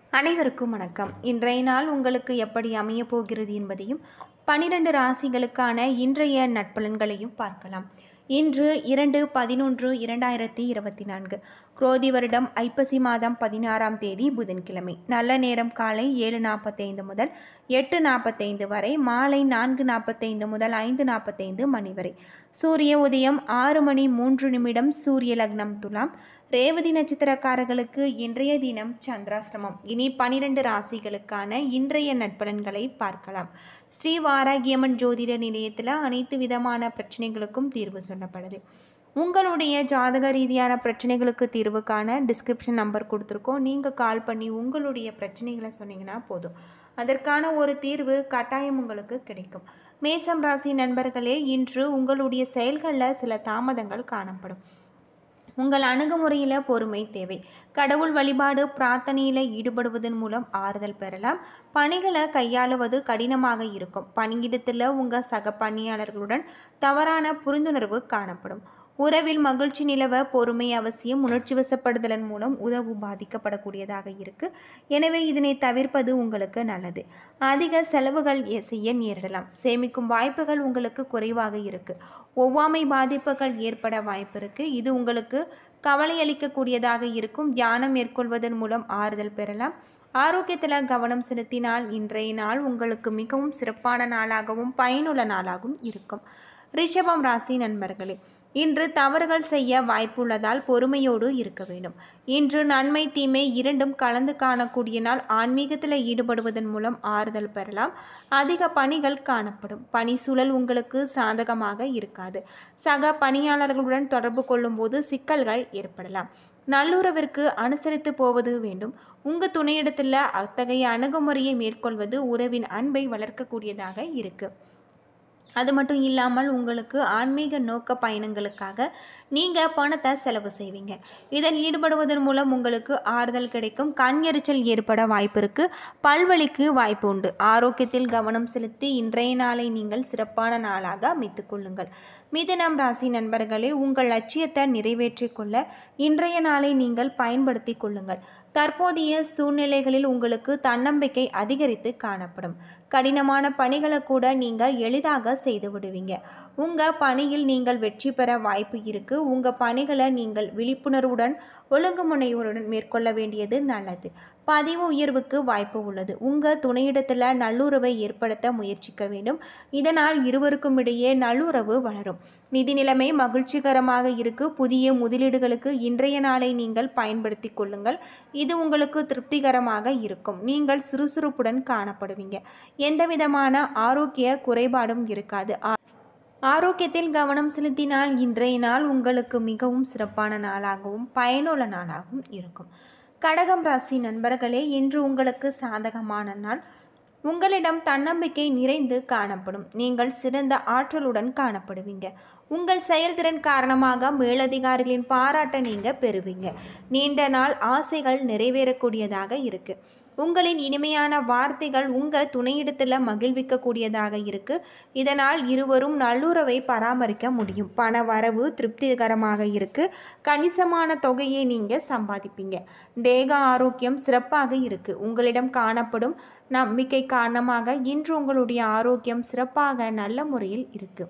அனைவருக்கும் வணக்கம் இன்றைய நாள் உங்களுக்கு எப்படி அமையப் போகிறது என்பதையும் பனிரெண்டு ராசிகளுக்கான இன்றைய நட்பலன்களையும் பார்க்கலாம் இன்று இரண்டு பதினொன்று இரண்டாயிரத்தி இருபத்தி நான்கு குரோதி வருடம் ஐப்பசி மாதம் பதினாறாம் தேதி புதன்கிழமை நல்ல நேரம் காலை ஏழு நாற்பத்தைந்து முதல் எட்டு நாற்பத்தைந்து வரை மாலை நான்கு நாற்பத்தைந்து முதல் ஐந்து நாற்பத்தைந்து மணி வரை சூரிய உதயம் ஆறு மணி மூன்று நிமிடம் சூரிய லக்னம் துலாம் ரேவதி நட்சத்திரக்காரர்களுக்கு இன்றைய தினம் சந்திராஷ்டமம் இனி பனிரெண்டு ராசிகளுக்கான இன்றைய நட்பலன்களை பார்க்கலாம் ஸ்ரீ வாராகியம்மன் ஜோதிட நிலையத்தில் அனைத்து விதமான பிரச்சனைகளுக்கும் தீர்வு சொல்லப்படுது உங்களுடைய ஜாதக ரீதியான பிரச்சனைகளுக்கு தீர்வு காண டிஸ்கிரிப்ஷன் நம்பர் கொடுத்துருக்கோம் நீங்கள் கால் பண்ணி உங்களுடைய பிரச்சனைகளை சொன்னீங்கன்னா போதும் அதற்கான ஒரு தீர்வு கட்டாயம் உங்களுக்கு கிடைக்கும் மேசம் ராசி நண்பர்களே இன்று உங்களுடைய செயல்களில் சில தாமதங்கள் காணப்படும் உங்கள் அணுகுமுறையில் பொறுமை தேவை கடவுள் வழிபாடு பிரார்த்தனையில் ஈடுபடுவதன் மூலம் ஆறுதல் பெறலாம் பணிகளை கையாளுவது கடினமாக இருக்கும் பணியிடத்தில் உங்கள் சக பணியாளர்களுடன் தவறான புரிந்துணர்வு காணப்படும் உறவில் மகிழ்ச்சி நிலவ பொறுமை அவசியம் உணர்ச்சி வசப்படுதலின் மூலம் உறவு பாதிக்கப்படக்கூடியதாக இருக்கு எனவே இதனை தவிர்ப்பது உங்களுக்கு நல்லது அதிக செலவுகள் எ- செய்ய நேரிடலாம் சேமிக்கும் வாய்ப்புகள் உங்களுக்கு குறைவாக இருக்கு ஒவ்வாமை பாதிப்புகள் ஏற்பட வாய்ப்பு இருக்கு இது உங்களுக்கு கவலை அளிக்கக்கூடியதாக இருக்கும் தியானம் மேற்கொள்வதன் மூலம் ஆறுதல் பெறலாம் ஆரோக்கியத்தில் கவனம் செலுத்தினால் இன்றைய நாள் உங்களுக்கு மிகவும் சிறப்பான நாளாகவும் பயனுள்ள நாளாகவும் இருக்கும் ரிஷபம் ராசி நண்பர்களே இன்று தவறுகள் செய்ய வாய்ப்புள்ளதால் பொறுமையோடு இருக்க வேண்டும் இன்று நன்மை தீமை இரண்டும் கலந்து காணக்கூடிய நாள் ஆன்மீகத்தில் ஈடுபடுவதன் மூலம் ஆறுதல் பெறலாம் அதிக பணிகள் காணப்படும் பணி சூழல் உங்களுக்கு சாதகமாக இருக்காது சக பணியாளர்களுடன் தொடர்பு கொள்ளும்போது சிக்கல்கள் ஏற்படலாம் நல்லுறவிற்கு அனுசரித்து போவது வேண்டும் உங்கள் துணையிடத்தில் அத்தகைய அணுகுமுறையை மேற்கொள்வது உறவின் அன்பை வளர்க்கக்கூடியதாக இருக்குது அது மட்டும் இல்லாமல் உங்களுக்கு ஆன்மீக நோக்க பயணங்களுக்காக நீங்கள் பணத்தை செலவு செய்வீங்க இதில் ஈடுபடுவதன் மூலம் உங்களுக்கு ஆறுதல் கிடைக்கும் கண் எரிச்சல் ஏற்பட வாய்ப்பு இருக்கு பல்வலிக்கு வாய்ப்பு உண்டு ஆரோக்கியத்தில் கவனம் செலுத்தி இன்றைய நாளை நீங்கள் சிறப்பான நாளாக அமைத்துக் கொள்ளுங்கள் மிதுனம் ராசி நண்பர்களே உங்கள் லட்சியத்தை நிறைவேற்றிக் கொள்ள இன்றைய நாளை நீங்கள் பயன்படுத்தி கொள்ளுங்கள் தற்போதைய சூழ்நிலைகளில் உங்களுக்கு தன்னம்பிக்கை அதிகரித்து காணப்படும் கடினமான பணிகளை கூட நீங்கள் எளிதாக செய்து விடுவீங்க உங்கள் பணியில் நீங்கள் வெற்றி பெற வாய்ப்பு இருக்கு உங்கள் பணிகளை நீங்கள் விழிப்புணர்வுடன் ஒழுங்குமுனையுடன் மேற்கொள்ள வேண்டியது நல்லது பதிவு உயர்வுக்கு வாய்ப்பு உள்ளது உங்கள் துணையிடத்தில் நல்லுறவை ஏற்படுத்த முயற்சிக்க வேண்டும் இதனால் இருவருக்கும் இடையே நல்லுறவு வளரும் நிதி நிலைமை மகிழ்ச்சிகரமாக இருக்கு புதிய முதலீடுகளுக்கு இன்றைய நாளை நீங்கள் பயன்படுத்தி கொள்ளுங்கள் இது உங்களுக்கு திருப்திகரமாக இருக்கும் நீங்கள் சுறுசுறுப்புடன் காணப்படுவீங்க எந்தவிதமான ஆரோக்கிய குறைபாடும் இருக்காது ஆ- ஆரோக்கியத்தில் கவனம் செலுத்தினால் இன்றைய நாள் உங்களுக்கு மிகவும் சிறப்பான நாளாகவும் பயனுள்ள நாளாகவும் இருக்கும் கடகம் ராசி நண்பர்களே இன்று உங்களுக்கு சாதகமான நாள் உங்களிடம் தன்னம்பிக்கை நிறைந்து காணப்படும் நீங்கள் சிறந்த ஆற்றலுடன் காணப்படுவீங்க உங்கள் செயல்திறன் காரணமாக மேலதிகாரிகளின் பாராட்டை நீங்கள் பெறுவீங்க நீண்ட நாள் ஆசைகள் நிறைவேறக்கூடியதாக இருக்கு உங்களின் இனிமையான வார்த்தைகள் உங்கள் துணையிடத்தில் மகிழ்விக்கக்கூடியதாக இருக்கு இதனால் இருவரும் நல்லுறவை பராமரிக்க முடியும் பண வரவு திருப்திகரமாக இருக்கு கணிசமான தொகையை நீங்கள் சம்பாதிப்பீங்க தேக ஆரோக்கியம் சிறப்பாக இருக்கு உங்களிடம் காணப்படும் நம்பிக்கை காரணமாக இன்று உங்களுடைய ஆரோக்கியம் சிறப்பாக நல்ல முறையில் இருக்கு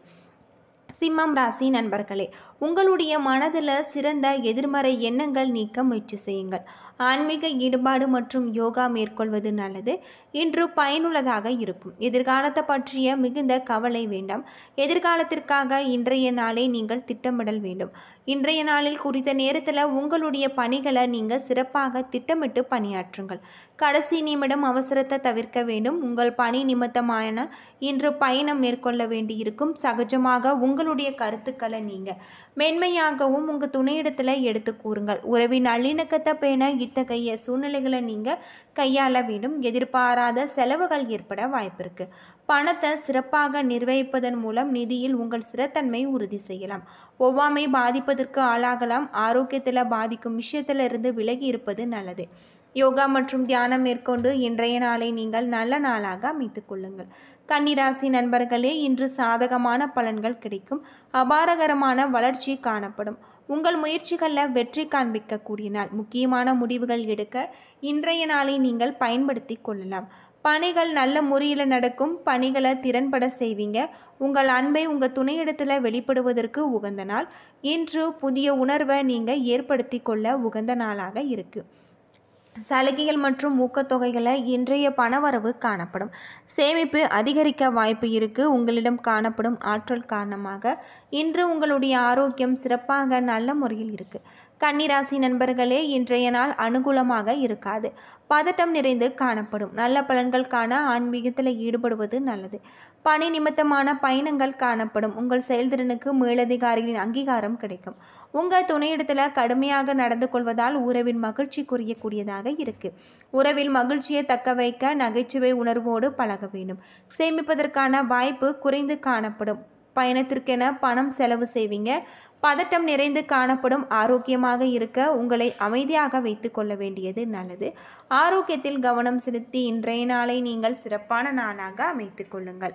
சிம்மம் ராசி நண்பர்களே உங்களுடைய மனதில் சிறந்த எதிர்மறை எண்ணங்கள் நீக்க முயற்சி செய்யுங்கள் ஆன்மீக ஈடுபாடு மற்றும் யோகா மேற்கொள்வது நல்லது இன்று பயனுள்ளதாக இருக்கும் எதிர்காலத்தை பற்றிய மிகுந்த கவலை வேண்டாம் எதிர்காலத்திற்காக இன்றைய நாளை நீங்கள் திட்டமிடல் வேண்டும் இன்றைய நாளில் குறித்த நேரத்தில் உங்களுடைய பணிகளை நீங்கள் சிறப்பாக திட்டமிட்டு பணியாற்றுங்கள் கடைசி நிமிடம் அவசரத்தை தவிர்க்க வேண்டும் உங்கள் பணி நிமித்தமான இன்று பயணம் மேற்கொள்ள வேண்டியிருக்கும் சகஜமாக உங்களுடைய கருத்துக்களை நீங்கள் மென்மையாகவும் உங்கள் துணையிடத்தில் எடுத்து கூறுங்கள் உறவின் நல்லிணக்கத்தை பேண இத்தகைய சூழ்நிலைகளை நீங்கள் கையாள வேண்டும் எதிர்பாராத செலவுகள் ஏற்பட வாய்ப்பிருக்கு பணத்தை சிறப்பாக நிர்வகிப்பதன் மூலம் நிதியில் உங்கள் ஸ்திரத்தன்மை உறுதி செய்யலாம் ஒவ்வாமை பாதிப்பதற்கு ஆளாகலாம் ஆரோக்கியத்தில் பாதிக்கும் விஷயத்திலிருந்து விலகி இருப்பது நல்லது யோகா மற்றும் தியானம் மேற்கொண்டு இன்றைய நாளை நீங்கள் நல்ல நாளாக அமைத்துக் கொள்ளுங்கள் கன்னிராசி நண்பர்களே இன்று சாதகமான பலன்கள் கிடைக்கும் அபாரகரமான வளர்ச்சி காணப்படும் உங்கள் முயற்சிகளில் வெற்றி காண்பிக்கக்கூடிய நாள் முக்கியமான முடிவுகள் எடுக்க இன்றைய நாளை நீங்கள் பயன்படுத்தி கொள்ளலாம் பணிகள் நல்ல முறையில் நடக்கும் பணிகளை திறன்பட செய்வீங்க உங்கள் அன்பை உங்கள் துணையிடத்தில் வெளிப்படுவதற்கு உகந்த நாள் இன்று புதிய உணர்வை நீங்கள் ஏற்படுத்தி கொள்ள உகந்த நாளாக இருக்குது சலுகைகள் மற்றும் ஊக்கத்தொகைகளை இன்றைய பணவரவு காணப்படும் சேமிப்பு அதிகரிக்க வாய்ப்பு இருக்கு உங்களிடம் காணப்படும் ஆற்றல் காரணமாக இன்று உங்களுடைய ஆரோக்கியம் சிறப்பாக நல்ல முறையில் இருக்கு கன்னிராசி நண்பர்களே இன்றைய நாள் அனுகூலமாக இருக்காது பதட்டம் நிறைந்து காணப்படும் நல்ல பலன்கள் காண ஆன்மீகத்தில் ஈடுபடுவது நல்லது பணி நிமித்தமான பயணங்கள் காணப்படும் உங்கள் செயல்திறனுக்கு மேலதிகாரிகளின் அங்கீகாரம் கிடைக்கும் உங்கள் துணையிடத்தில் கடுமையாக நடந்து கொள்வதால் உறவின் மகிழ்ச்சி குறையக்கூடியதாக இருக்கு உறவில் மகிழ்ச்சியை தக்க வைக்க நகைச்சுவை உணர்வோடு பழக வேண்டும் சேமிப்பதற்கான வாய்ப்பு குறைந்து காணப்படும் பயணத்திற்கென பணம் செலவு செய்வீங்க பதட்டம் நிறைந்து காணப்படும் ஆரோக்கியமாக இருக்க உங்களை அமைதியாக வைத்து கொள்ள வேண்டியது நல்லது ஆரோக்கியத்தில் கவனம் செலுத்தி இன்றைய நாளை நீங்கள் சிறப்பான நாளாக அமைத்து கொள்ளுங்கள்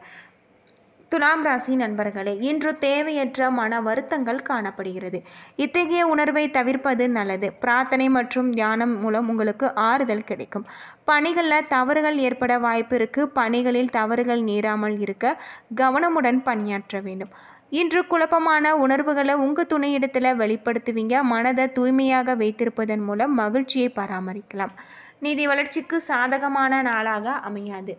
துலாம் ராசி நண்பர்களே இன்று தேவையற்ற மன வருத்தங்கள் காணப்படுகிறது இத்தகைய உணர்வை தவிர்ப்பது நல்லது பிரார்த்தனை மற்றும் தியானம் மூலம் உங்களுக்கு ஆறுதல் கிடைக்கும் பணிகளில் தவறுகள் ஏற்பட வாய்ப்பு இருக்கு பணிகளில் தவறுகள் நேராமல் இருக்க கவனமுடன் பணியாற்ற வேண்டும் இன்று குழப்பமான உணர்வுகளை உங்கள் துணையிடத்தில் வெளிப்படுத்துவீங்க மனதை தூய்மையாக வைத்திருப்பதன் மூலம் மகிழ்ச்சியை பராமரிக்கலாம் நிதி வளர்ச்சிக்கு சாதகமான நாளாக அமையாது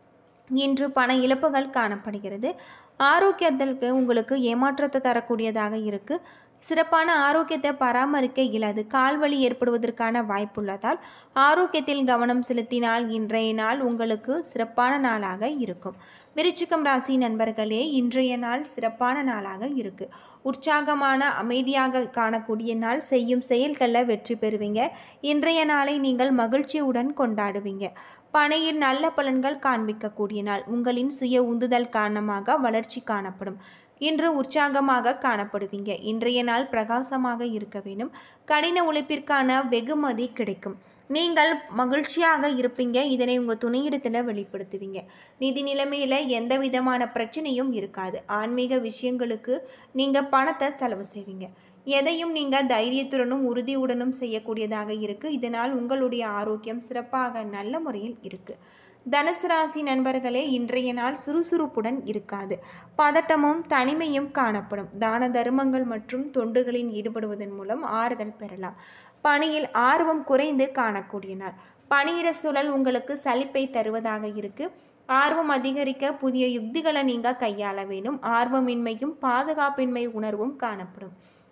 இன்று பண இழப்புகள் காணப்படுகிறது ஆரோக்கியத்திற்கு உங்களுக்கு ஏமாற்றத்தை தரக்கூடியதாக இருக்குது சிறப்பான ஆரோக்கியத்தை பராமரிக்க இயலாது கால்வலி ஏற்படுவதற்கான வாய்ப்புள்ளதால் ஆரோக்கியத்தில் கவனம் செலுத்தினால் இன்றைய நாள் உங்களுக்கு சிறப்பான நாளாக இருக்கும் விருச்சிகம் ராசி நண்பர்களே இன்றைய நாள் சிறப்பான நாளாக இருக்கு உற்சாகமான அமைதியாக காணக்கூடிய நாள் செய்யும் செயல்களில் வெற்றி பெறுவீங்க இன்றைய நாளை நீங்கள் மகிழ்ச்சியுடன் கொண்டாடுவீங்க பணியில் நல்ல பலன்கள் காண்பிக்கக்கூடிய நாள் உங்களின் சுய உந்துதல் காரணமாக வளர்ச்சி காணப்படும் இன்று உற்சாகமாக காணப்படுவீங்க இன்றைய நாள் பிரகாசமாக இருக்க வேண்டும் கடின உழைப்பிற்கான வெகுமதி கிடைக்கும் நீங்கள் மகிழ்ச்சியாக இருப்பீங்க இதனை உங்கள் துணையிடத்தில் வெளிப்படுத்துவீங்க நிதி நிலைமையில் எந்த விதமான பிரச்சனையும் இருக்காது ஆன்மீக விஷயங்களுக்கு நீங்கள் பணத்தை செலவு செய்வீங்க எதையும் நீங்கள் தைரியத்துடனும் உறுதியுடனும் செய்யக்கூடியதாக இருக்குது இதனால் உங்களுடைய ஆரோக்கியம் சிறப்பாக நல்ல முறையில் இருக்குது தனுசு ராசி நண்பர்களே இன்றைய நாள் சுறுசுறுப்புடன் இருக்காது பதட்டமும் தனிமையும் காணப்படும் தான தர்மங்கள் மற்றும் தொண்டுகளில் ஈடுபடுவதன் மூலம் ஆறுதல் பெறலாம் பணியில் ஆர்வம் குறைந்து காணக்கூடிய நாள் பணியிட சூழல் உங்களுக்கு சலிப்பை தருவதாக இருக்கு ஆர்வம் அதிகரிக்க புதிய யுக்திகளை நீங்கள் கையாள வேணும் ஆர்வமின்மையும் பாதுகாப்பின்மை உணர்வும் காணப்படும்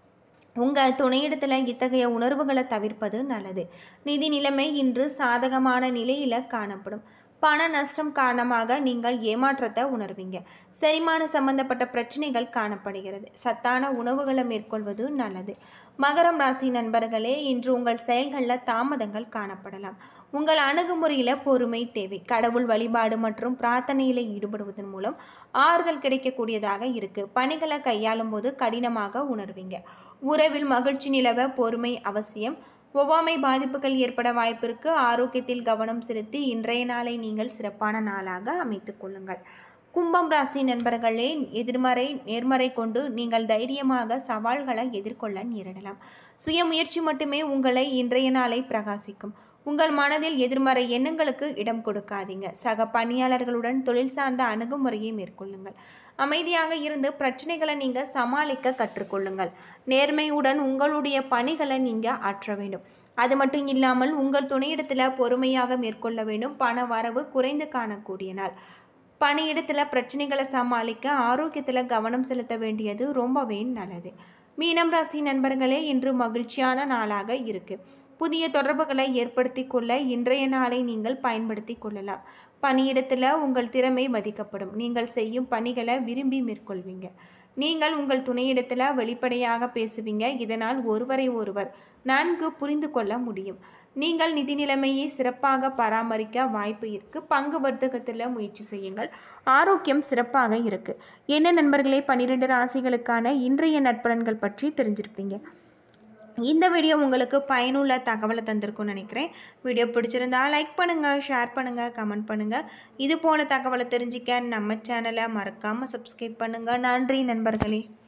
உங்கள் துணையிடத்தில் இத்தகைய உணர்வுகளை தவிர்ப்பது நல்லது நிதி நிலைமை இன்று சாதகமான நிலையில் காணப்படும் பண நஷ்டம் காரணமாக நீங்கள் ஏமாற்றத்தை உணர்வீங்க செரிமான சம்பந்தப்பட்ட பிரச்சனைகள் காணப்படுகிறது சத்தான உணவுகளை மேற்கொள்வது நல்லது மகரம் ராசி நண்பர்களே இன்று உங்கள் செயல்களில் தாமதங்கள் காணப்படலாம் உங்கள் அணுகுமுறையில் பொறுமை தேவை கடவுள் வழிபாடு மற்றும் பிரார்த்தனையில் ஈடுபடுவதன் மூலம் ஆறுதல் கிடைக்கக்கூடியதாக இருக்குது பணிகளை கையாளும் போது கடினமாக உணர்வீங்க உறவில் மகிழ்ச்சி நிலவ பொறுமை அவசியம் ஒவ்வாமை பாதிப்புகள் ஏற்பட வாய்ப்பிற்கு ஆரோக்கியத்தில் கவனம் செலுத்தி இன்றைய நாளை நீங்கள் சிறப்பான நாளாக அமைத்துக் கொள்ளுங்கள் கும்பம் ராசி நண்பர்களே எதிர்மறை நேர்மறை கொண்டு நீங்கள் தைரியமாக சவால்களை எதிர்கொள்ள நேரிடலாம் சுய முயற்சி மட்டுமே உங்களை இன்றைய நாளை பிரகாசிக்கும் உங்கள் மனதில் எதிர்மறை எண்ணங்களுக்கு இடம் கொடுக்காதீங்க சக பணியாளர்களுடன் தொழில் சார்ந்த அணுகுமுறையை மேற்கொள்ளுங்கள் அமைதியாக இருந்து பிரச்சனைகளை நீங்கள் சமாளிக்க கற்றுக்கொள்ளுங்கள் நேர்மையுடன் உங்களுடைய பணிகளை நீங்கள் ஆற்ற வேண்டும் அது மட்டும் இல்லாமல் உங்கள் துணையிடத்தில் பொறுமையாக மேற்கொள்ள வேண்டும் பண வரவு குறைந்து காணக்கூடிய நாள் பணியிடத்தில் பிரச்சனைகளை சமாளிக்க ஆரோக்கியத்தில் கவனம் செலுத்த வேண்டியது ரொம்பவே நல்லது மீனம் ராசி நண்பர்களே இன்று மகிழ்ச்சியான நாளாக இருக்கு புதிய தொடர்புகளை ஏற்படுத்தி கொள்ள இன்றைய நாளை நீங்கள் பயன்படுத்தி கொள்ளலாம் பணியிடத்தில் உங்கள் திறமை மதிக்கப்படும் நீங்கள் செய்யும் பணிகளை விரும்பி மேற்கொள்வீங்க நீங்கள் உங்கள் துணையிடத்தில் வெளிப்படையாக பேசுவீங்க இதனால் ஒருவரை ஒருவர் நன்கு புரிந்து கொள்ள முடியும் நீங்கள் நிதி நிலைமையை சிறப்பாக பராமரிக்க வாய்ப்பு இருக்கு பங்கு வர்த்தகத்தில் முயற்சி செய்யுங்கள் ஆரோக்கியம் சிறப்பாக இருக்கு என்ன நண்பர்களே பன்னிரெண்டு ராசிகளுக்கான இன்றைய நட்பலன்கள் பற்றி தெரிஞ்சிருப்பீங்க இந்த வீடியோ உங்களுக்கு பயனுள்ள தகவலை தந்திருக்கும்னு நினைக்கிறேன் வீடியோ பிடிச்சிருந்தா லைக் பண்ணுங்கள் ஷேர் பண்ணுங்கள் கமெண்ட் பண்ணுங்கள் இது போல தகவலை தெரிஞ்சிக்க நம்ம சேனலை மறக்காமல் சப்ஸ்கிரைப் பண்ணுங்கள் நன்றி நண்பர்களே